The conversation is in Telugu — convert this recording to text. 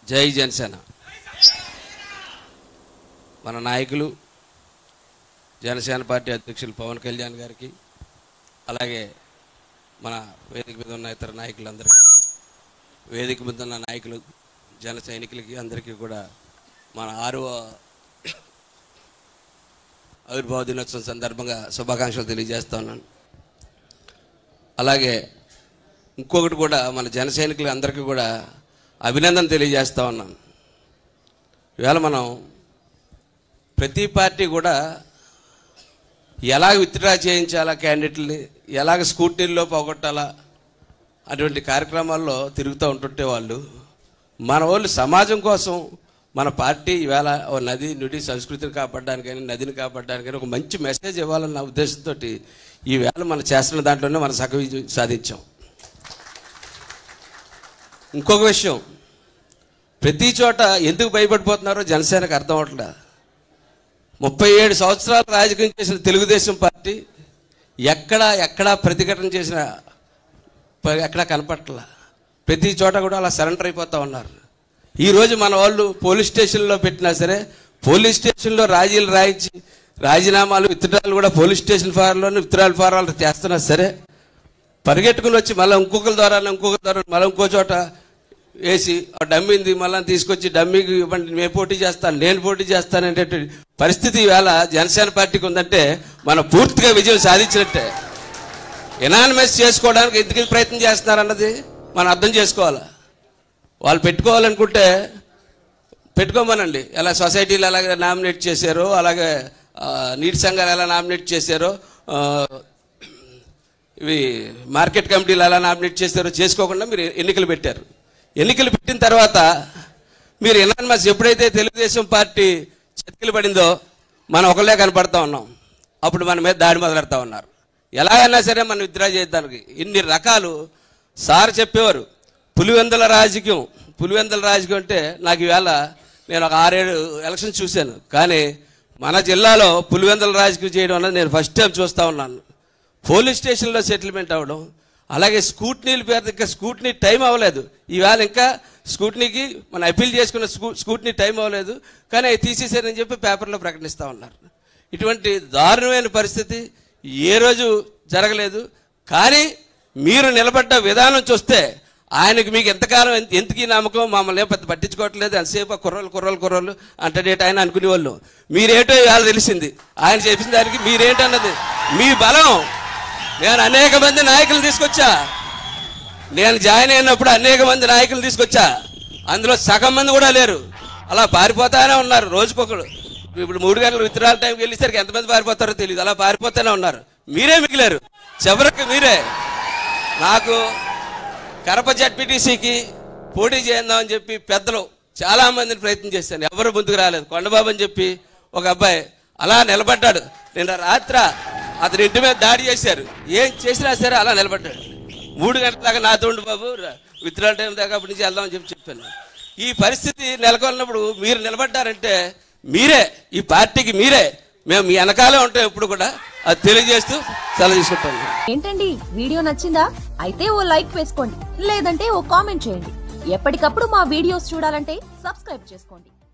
జై జనసేన మన నాయకులు జనసేన పార్టీ అధ్యక్షులు పవన్ కళ్యాణ్ గారికి అలాగే మన వేదిక మీద ఉన్న ఇతర నాయకులందరికీ వేదిక మీద ఉన్న నాయకులు జన సైనికులకి అందరికీ కూడా మన ఆరవ ఆవిర్భావ దినోత్సవం సందర్భంగా శుభాకాంక్షలు తెలియజేస్తా ఉన్నాను అలాగే ఇంకొకటి కూడా మన జన సైనికులు అందరికీ కూడా అభినందన తెలియజేస్తా ఉన్నాను ఇవాళ మనం ప్రతి పార్టీ కూడా ఎలాగ విత్డ్రా చేయించాలా క్యాండిడేట్ని ఎలాగ స్కూటీల్లో పోగొట్టాలా అటువంటి కార్యక్రమాల్లో తిరుగుతూ ఉంటుంటే వాళ్ళు మన వాళ్ళు సమాజం కోసం మన పార్టీ ఈవేళ ఓ నది నుడి సంస్కృతిని కాపాడడానికని నదిని కాపాడడానికని ఒక మంచి మెసేజ్ ఇవ్వాలన్న ఉద్దేశంతో ఈవేళ మనం చేస్తున్న దాంట్లోనే మనం సగ విజయం సాధించాం ఇంకొక విషయం ప్రతి చోట ఎందుకు భయపడిపోతున్నారో జనసేనకు అర్థం అవట్లే ముప్పై ఏడు సంవత్సరాలు రాజకీయం చేసిన తెలుగుదేశం పార్టీ ఎక్కడ ఎక్కడ ప్రతిఘటన చేసిన ప- ఎక్కడా కనపట్ల ప్రతి చోట కూడా అలా సరెండర్ అయిపోతూ ఉన్నారు ఈరోజు మన వాళ్ళు పోలీస్ స్టేషన్లో పెట్టినా సరే పోలీస్ స్టేషన్లో రాజీలు రాయించి రాజీనామాలు విత్డ్రాలు కూడా పోలీస్ స్టేషన్ ఫారాల్లోనే విత్డ్రాల్ ఫారాలు చేస్తున్నా సరే పరిగెట్టుకుని వచ్చి మళ్ళీ ఇంకొకరి ద్వారా ఇంకొకరి ద్వారా మళ్ళీ ఇంకో చోట వేసి ఆ డమ్మింది మళ్ళీ తీసుకొచ్చి డమ్మీకి ఇవ్వండి నేను పోటీ చేస్తాను నేను పోటీ చేస్తాను అనేటువంటి పరిస్థితి ఈవేళ జనసేన పార్టీకి ఉందంటే మనం పూర్తిగా విజయం సాధించినట్టే ఎనానిమస్ చేసుకోవడానికి ఎందుకు ప్రయత్నం చేస్తున్నారన్నది మనం అర్థం చేసుకోవాలి వాళ్ళు పెట్టుకోవాలనుకుంటే పెట్టుకోమనండి ఎలా సొసైటీలు ఎలాగ నామినేట్ చేశారో అలాగే ఆ, నీటి సంఘాలు ఎలా నామినేట్ చేశారో ఆ, ఇవి మార్కెట్ కమిటీలు ఎలా నామినేట్ చేశారో చేసుకోకుండా మీరు ఎన్నికలు పెట్టారు ఎన్నికలు పెట్టిన తర్వాత మీరు ఎనానిమస్ ఎప్పుడైతే తెలుగుదేశం పార్టీ చతికిలు పడిందో మనం ఒకళ్ళే కనపడతా ఉన్నాం అప్పుడు మన మీద దాడి మొదలెడతా ఉన్నారు ఎలాగైనా సరే మనం విత్డ్రా చేయడానికి ఇన్ని రకాలు సార్ చెప్పేవారు పులివెందుల రాజకీయం పులివెందుల రాజకీయం అంటే నాకు ఈవేళ నేను ఒక ఆరేడు ఎలక్షన్ చూశాను కానీ మన జిల్లాలో పులివెందుల రాజకీయం చేయడం అన్నది నేను ఫస్ట్ టైం చూస్తూ ఉన్నాను పోలీస్ స్టేషన్లో సెటిల్మెంట్ అవ్వడం అలాగే స్కూట్నీల పేరు ఇంకా స్కూట్నీ టైం అవ్వలేదు ఈవేళ ఇంకా స్కూట్నీకి మనం అప్పీల్ చేసుకున్న స్కూ స్కూట్నీ టైం అవ్వలేదు కానీ అవి తీసేసారని చెప్పి పేపర్లో ప్రకటిస్తూ ఉన్నారు ఇటువంటి దారుణమైన పరిస్థితి ఏ రోజు జరగలేదు కానీ మీరు నిలబడ్డ విధానం చూస్తే ఆయనకి మీకు ఎంతకాలం ఎంత- ఎందుకు ఈ నమ్మకం మమ్మల్ని ఏం పెద్ద పట్టించుకోవట్లేదు ఎంతసేపు ఆ కుర్రోళ్ళు కుర్రోళ్ళు కుర్రోళ్ళు అంటడేట ఆయన అనుకునేవాళ్ళు మీరేంటో ఇవాళ తెలిసింది ఆయన చెప్పిన దానికి మీరేంటన్నది మీ బలం నేను అనేక మంది నాయకులు తీసుకొచ్చా నేను జాయిన్ అయినప్పుడు అనేక మంది నాయకులు తీసుకొచ్చా అందులో సగం మంది కూడా లేరు అలా పారిపోతానే ఉన్నారు రోజుకొకడు ఇప్పుడు మూడు గంటల విత్తనాల టైంకి వెళ్ళేసరికి ఎంతమంది పారిపోతారో తెలియదు అలా పారిపోతూనే ఉన్నారు మీరే మిగిలారు చివరికి మీరే నాకు కడప జడ్పీటీసీకి పోటీ చేద్దామని చెప్పి పెద్దలు చాలా మందిని ప్రయత్నం చేశాను ఎవరు ముందుకు రాలేదు కొండబాబు అని చెప్పి ఒక అబ్బాయి అలా నిలబడ్డాడు నిన్న రాత్ర అతని ఇంటి మీద దాడి చేశారు ఏం చేసినా సరే అలా నిలబడ్డాడు మూడు గంటల దాకా నాతో ఉండు బాబు విత్డ్రాల్ టైం దాకా అప్పటి నుంచి వెళ్దామని చెప్పి చెప్పాను ఈ పరిస్థితి నెలకొన్నప్పుడు మీరు నిలబడ్డారంటే మీరే ఈ పార్టీకి మీరే మేము మీ వెనకాలే ఉంటాం ఎప్పుడు కూడా అది తెలియజేస్తూ సెలవు తీసుకుంటాను ఏంటండి వీడియో నచ్చిందా అయితే ఓ లైక్ వేసుకోండి లేదంటే ఓ కామెంట్ చేయండి ఎప్పటికప్పుడు మా వీడియోస్ చూడాలంటే సబ్స్క్రైబ్ చేసుకోండి